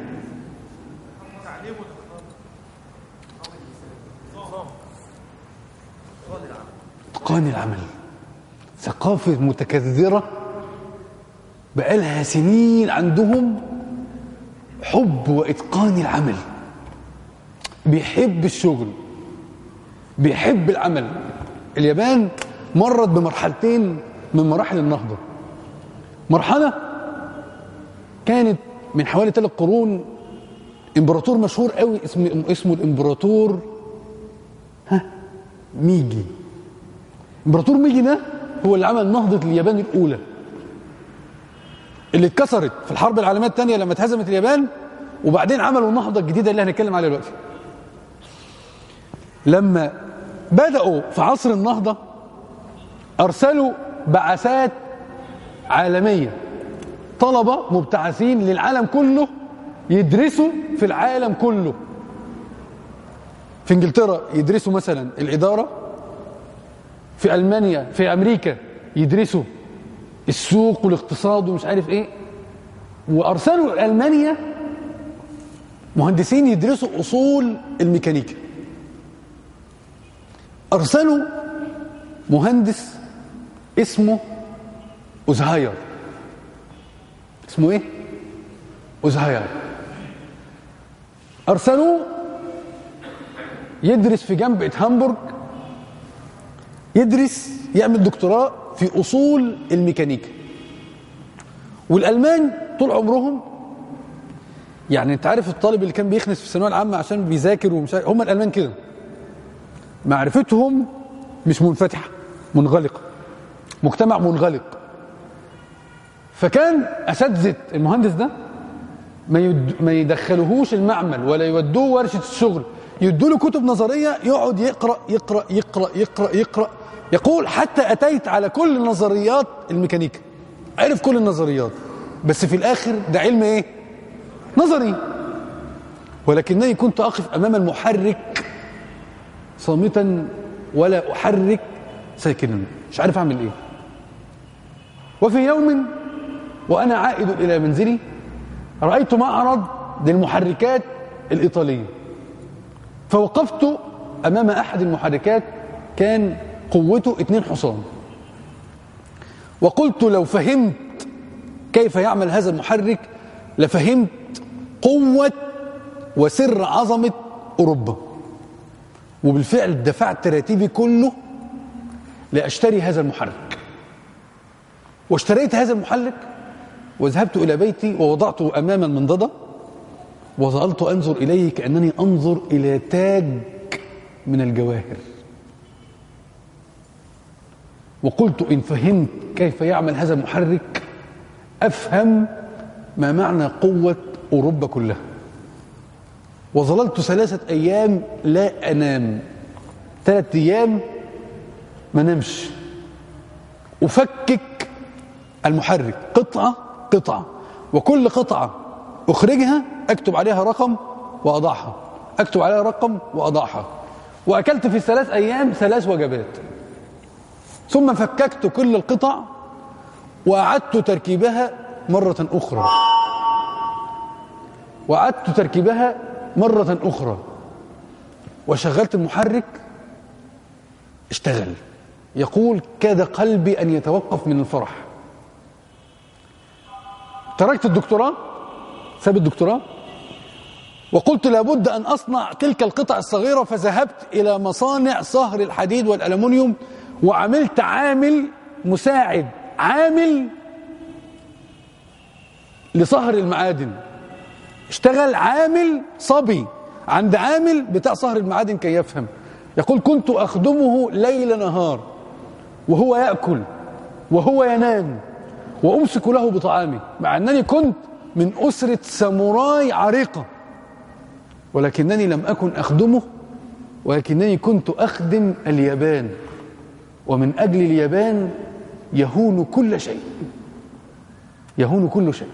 اتقان العمل ثقافة متكثرة بقالها سنين عندهم حب وإتقان العمل بيحب الشغل بيحب العمل اليابان مرت بمرحلتين من مراحل النهضة مرحلة كانت من حوالي ثلاث قرون امبراطور مشهور قوي اسمه اسمه الامبراطور ها ميجي امبراطور ميجي ده هو اللي عمل نهضة اليابان الأولى اللي اتكسرت في الحرب العالمية الثانية لما اتهزمت اليابان وبعدين عملوا النهضة الجديدة اللي هنتكلم عليها دلوقتي لما بدأوا في عصر النهضة أرسلوا بعثات عالمية طلبة مبتعثين للعالم كله يدرسوا في العالم كله في انجلترا يدرسوا مثلا الإدارة في ألمانيا في أمريكا يدرسوا السوق والاقتصاد ومش عارف ايه وأرسلوا لألمانيا مهندسين يدرسوا أصول الميكانيكا أرسلوا مهندس اسمه أوزهاير اسمه ايه؟ أوزهاير أرسلوه يدرس في جامعة هامبورغ يدرس يعمل دكتوراه في أصول الميكانيكا والألمان طول عمرهم يعني انت عارف الطالب اللي كان بيخنس في الثانويه العامه عشان بيذاكر ومش عارف هم الالمان كده معرفتهم مش منفتحه منغلقه مجتمع منغلق فكان اساتذه المهندس ده ما يد... ما يدخلوهوش المعمل ولا يودوه ورشه الشغل يدوا له كتب نظريه يقعد يقرا يقرا يقرا يقرا يقرا يقول حتى اتيت على كل نظريات الميكانيكا عرف كل النظريات بس في الاخر ده علم ايه نظري ولكنني كنت اقف امام المحرك صامتا ولا احرك ساكنا مش عارف اعمل ايه وفي يوم وانا عائد الى منزلي رايت معرض للمحركات الايطاليه فوقفت أمام أحد المحركات كان قوته اتنين حصان وقلت لو فهمت كيف يعمل هذا المحرك لفهمت قوة وسر عظمة أوروبا وبالفعل دفعت راتبي كله لأشتري هذا المحرك واشتريت هذا المحرك وذهبت إلى بيتي ووضعته أمام المنضدة وظللت أنظر إليه كأنني أنظر إلى تاج من الجواهر وقلت إن فهمت كيف يعمل هذا المحرك أفهم ما معنى قوة أوروبا كلها وظللت ثلاثة أيام لا أنام ثلاثة أيام ما نمش أفكك المحرك قطعة قطعة وكل قطعة أخرجها أكتب عليها رقم وأضعها أكتب عليها رقم وأضعها وأكلت في الثلاث أيام ثلاث وجبات ثم فككت كل القطع وأعدت تركيبها مرة أخرى وأعدت تركيبها مرة أخرى وشغلت المحرك اشتغل يقول كاد قلبي أن يتوقف من الفرح تركت الدكتوراه ساب الدكتوراه وقلت لابد أن أصنع تلك القطع الصغيرة فذهبت إلى مصانع صهر الحديد والألمنيوم وعملت عامل مساعد عامل لصهر المعادن اشتغل عامل صبي عند عامل بتاع صهر المعادن كي يفهم يقول كنت أخدمه ليل نهار وهو يأكل وهو ينام وأمسك له بطعامه مع أنني كنت من أسرة ساموراي عريقة ولكنني لم أكن أخدمه ولكنني كنت أخدم اليابان ومن أجل اليابان يهون كل شيء يهون كل شيء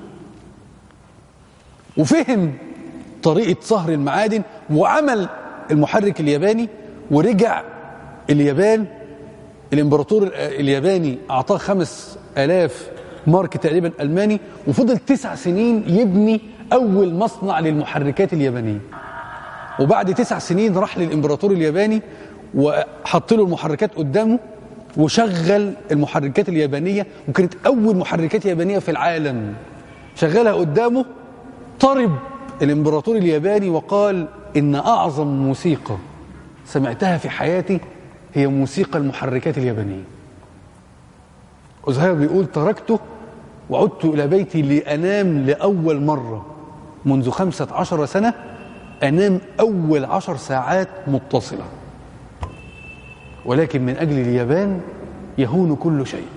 وفهم طريقة صهر المعادن وعمل المحرك الياباني ورجع اليابان الامبراطور الياباني أعطاه خمس آلاف مارك تقريبا ألماني وفضل تسع سنين يبني أول مصنع للمحركات اليابانية وبعد تسع سنين راح للإمبراطور الياباني وحط له المحركات قدامه وشغل المحركات اليابانية وكانت أول محركات يابانية في العالم شغلها قدامه طرب الإمبراطور الياباني وقال إن أعظم موسيقى سمعتها في حياتي هي موسيقى المحركات اليابانية أزهير بيقول تركته وعدت إلى بيتي لأنام لأول مرة منذ خمسة عشر سنة أنام أول عشر ساعات متصلة ولكن من أجل اليابان يهون كل شيء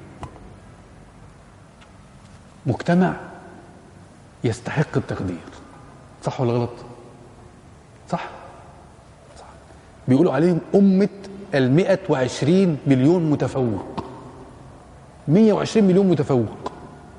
مجتمع يستحق التقدير صح ولا غلط صح صح بيقولوا عليهم أمة المئة وعشرين مليون متفوق مية وعشرين مليون متفوق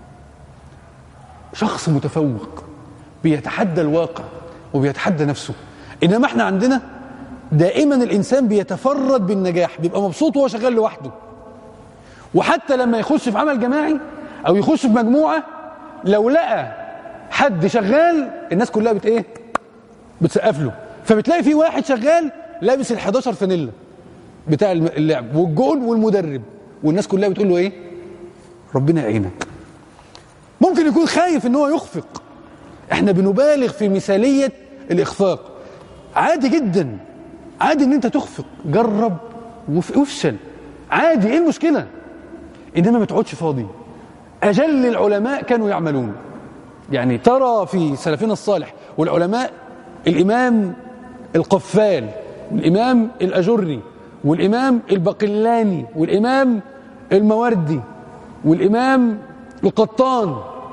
شخص متفوق بيتحدى الواقع وبيتحدى نفسه إنما احنا عندنا دائما الإنسان بيتفرد بالنجاح بيبقى مبسوط وهو شغال لوحده وحتى لما يخش في عمل جماعي أو يخش في مجموعة لو لقى حد شغال الناس كلها بت ايه بتسقف له فبتلاقي في واحد شغال لابس ال11 فانيلا بتاع اللعب والجول والمدرب والناس كلها بتقول له ايه ربنا يعينك ممكن يكون خايف ان هو يخفق احنا بنبالغ في مثاليه الاخفاق عادي جدا عادي ان انت تخفق جرب وافشل عادي ايه المشكله انما ما تقعدش فاضي اجل العلماء كانوا يعملون يعني ترى في سلفنا الصالح والعلماء الامام القفال والامام الاجري والامام البقلاني والامام الموردي والامام القطان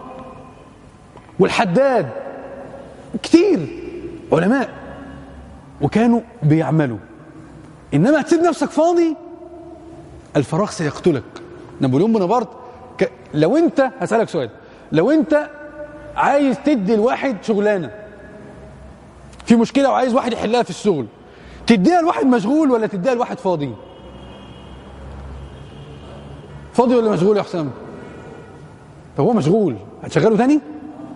والحداد كتير علماء وكانوا بيعملوا انما هتسيب نفسك فاضي الفراغ سيقتلك نابليون بونابرت ك... لو انت هسألك سؤال لو انت عايز تدي الواحد شغلانه في مشكله وعايز واحد يحلها في الشغل تديها لواحد مشغول ولا تديها لواحد فاضي فاضي ولا مشغول يا حسام طب هو مشغول هتشغله تاني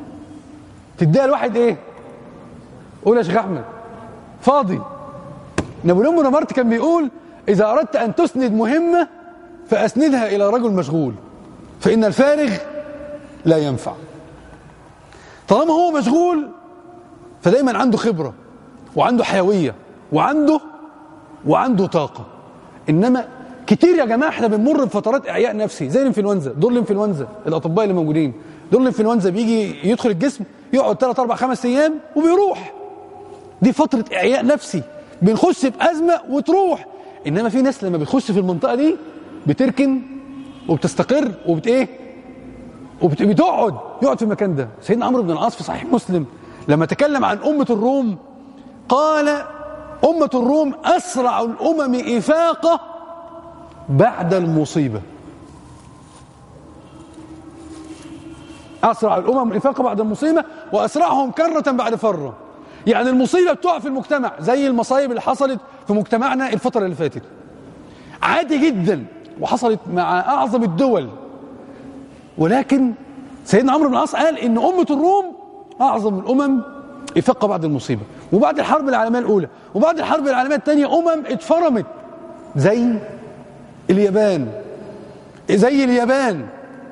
تديها لواحد ايه قول يا شيخ احمد فاضي نابليون بونابرت كان بيقول إذا أردت أن تسند مهمة فأسندها إلى رجل مشغول فإن الفارغ لا ينفع طالما هو مشغول فدايما عنده خبرة وعنده حيوية وعنده وعنده طاقة إنما كتير يا جماعة احنا بنمر بفترات إعياء نفسي زي الإنفلونزا دور الإنفلونزا الأطباء اللي موجودين دور الإنفلونزا بيجي يدخل الجسم يقعد 3 4 5 أيام وبيروح دي فترة إعياء نفسي بنخش بأزمة وتروح إنما في ناس لما بتخش في المنطقة دي بتركن وبتستقر وبت إيه وبتقعد يقعد في المكان ده سيدنا عمرو بن العاص في صحيح مسلم لما تكلم عن أمة الروم قال أمة الروم أسرع الأمم إفاقة بعد المصيبة أسرع الأمم إفاقة بعد المصيبة وأسرعهم كرة بعد فرة يعني المصيبة بتقع في المجتمع زي المصايب اللي حصلت في مجتمعنا الفترة اللي فاتت عادي جدا وحصلت مع أعظم الدول ولكن سيدنا عمرو بن العاص قال إن أمة الروم أعظم الأمم إفاقة بعد المصيبة وبعد الحرب العالمية الأولى وبعد الحرب العالمية الثانية أمم اتفرمت زي اليابان زي اليابان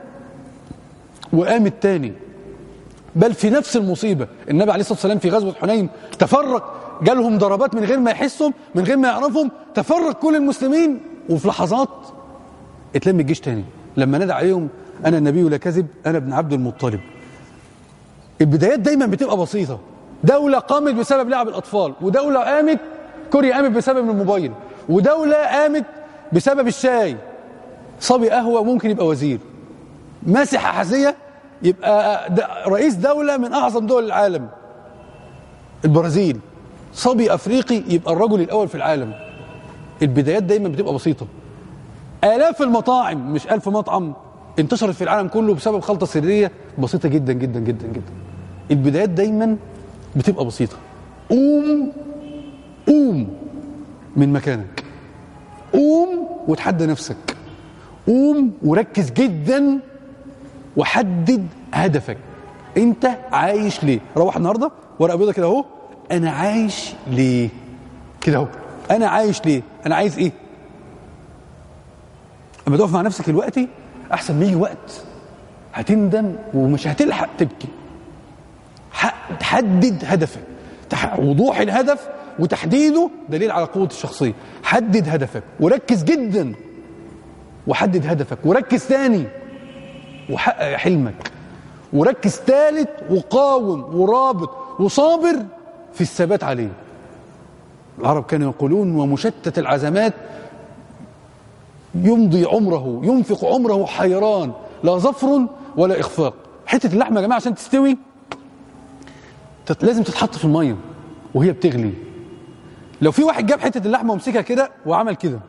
وقامت تاني بل في نفس المصيبة النبي عليه الصلاة والسلام في غزوة حنين تفرق جالهم ضربات من غير ما يحسهم من غير ما يعرفهم تفرق كل المسلمين وفي لحظات اتلم الجيش تاني لما نادى عليهم أنا النبي لا كذب أنا ابن عبد المطلب البدايات دايما بتبقى بسيطة دولة قامت بسبب لعب الأطفال ودولة قامت كوريا قامت بسبب الموبايل ودولة قامت بسبب الشاي صبي قهوة ممكن يبقى وزير ماسح حزية يبقى رئيس دولة من أعظم دول العالم البرازيل صبي أفريقي يبقى الرجل الأول في العالم البدايات دايما بتبقى بسيطة آلاف المطاعم مش ألف مطعم انتشرت في العالم كله بسبب خلطة سرية بسيطة جدا جدا جدا جدا البدايات دايما بتبقى بسيطة قوم قوم من مكانك قوم وتحدى نفسك قوم وركز جدا وحدد هدفك انت عايش ليه روح النهارده ورقه بيضه كده اهو انا عايش ليه كده اهو انا عايش ليه انا عايز ايه اما تقف مع نفسك دلوقتي احسن ما يجي وقت هتندم ومش هتلحق تبكي حدد هدفك وضوح الهدف وتحديده دليل على قوة الشخصية حدد هدفك وركز جدا وحدد هدفك وركز تاني وحقق حلمك وركز ثالث وقاوم ورابط وصابر في الثبات عليه العرب كانوا يقولون ومشتت العزمات يمضي عمره ينفق عمره حيران لا ظفر ولا إخفاق حتة اللحمة يا جماعة عشان تستوي لازم تتحط في المية وهي بتغلي لو في واحد جاب حتة اللحمة ومسكها كده وعمل كده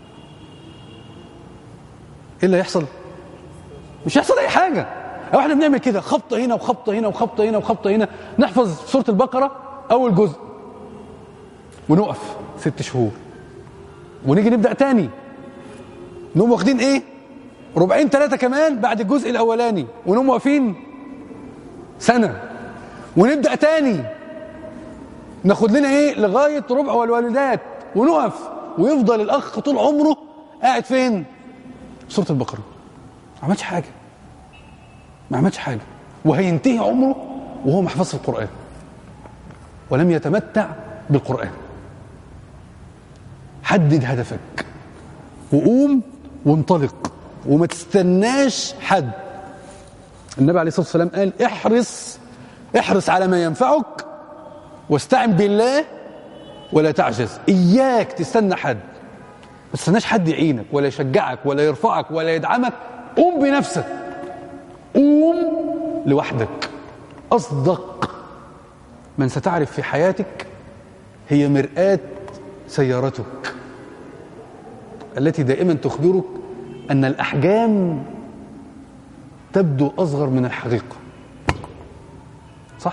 ايه اللي هيحصل مش هيحصل اي حاجة او احنا بنعمل كده خبطة هنا وخبطة هنا وخبطة هنا وخبطة هنا نحفظ سورة البقرة اول جزء ونقف ست شهور ونيجي نبدأ تاني نقوم واخدين ايه ربعين ثلاثة كمان بعد الجزء الاولاني ونقوم واقفين سنة ونبدأ تاني ناخد لنا ايه لغاية ربع والوالدات ونقف ويفضل الاخ طول عمره قاعد فين سورة البقرة ما عملش حاجة ما عملش حاجة وهينتهي عمره وهو ما حفظش القرآن ولم يتمتع بالقرآن حدد هدفك وقوم وانطلق وما تستناش حد النبي عليه الصلاة والسلام قال احرص احرص على ما ينفعك واستعن بالله ولا تعجز إياك تستنى حد ما تستناش حد يعينك ولا يشجعك ولا يرفعك ولا يدعمك قوم بنفسك قوم لوحدك أصدق من ستعرف في حياتك هي مرآة سيارتك التي دائما تخبرك أن الأحجام تبدو أصغر من الحقيقة صح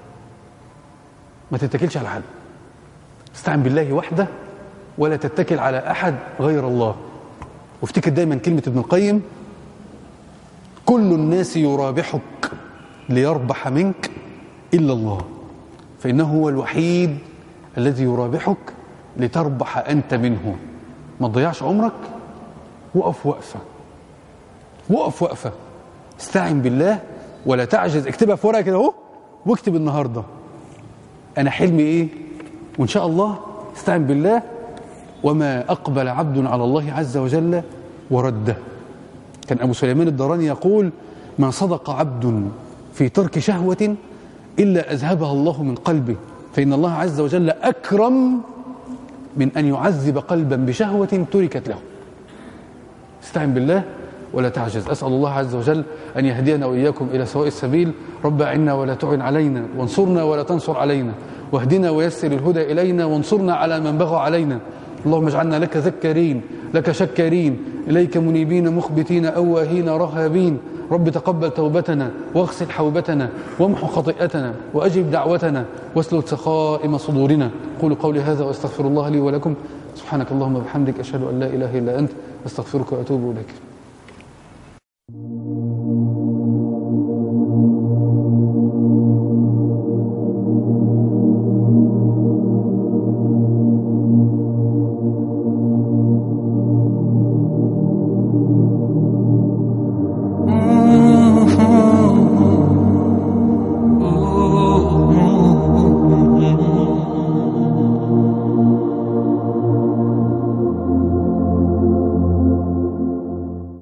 ما تتكلش على حد استعن بالله وحده ولا تتكل على أحد غير الله وافتكر دايما كلمة ابن القيم كل الناس يرابحك ليربح منك إلا الله فإنه هو الوحيد الذي يرابحك لتربح أنت منه ما تضيعش عمرك وقف وقفة وقف وقفة استعن بالله ولا تعجز اكتبها في ورقة كده اهو واكتب النهاردة أنا حلمي إيه وإن شاء الله استعن بالله وما أقبل عبد على الله عز وجل ورده كان أبو سليمان الدراني يقول ما صدق عبد في ترك شهوة إلا أذهبها الله من قلبه فإن الله عز وجل أكرم من أن يعذب قلبا بشهوة تركت له استعن بالله ولا تعجز أسأل الله عز وجل أن يهدينا وإياكم إلى سواء السبيل رب أعنا ولا تعن علينا وانصرنا ولا تنصر علينا واهدنا ويسر الهدى إلينا وانصرنا على من بغى علينا اللهم اجعلنا لك ذكارين لك شكارين إليك منيبين مخبتين أواهين رهابين رب تقبل توبتنا واغسل حوبتنا وامحو خطيئتنا وأجب دعوتنا واسلل سخائم صدورنا قولوا قولي هذا واستغفر الله لي ولكم سبحانك اللهم وبحمدك أشهد أن لا إله إلا أنت أستغفرك وأتوب إليك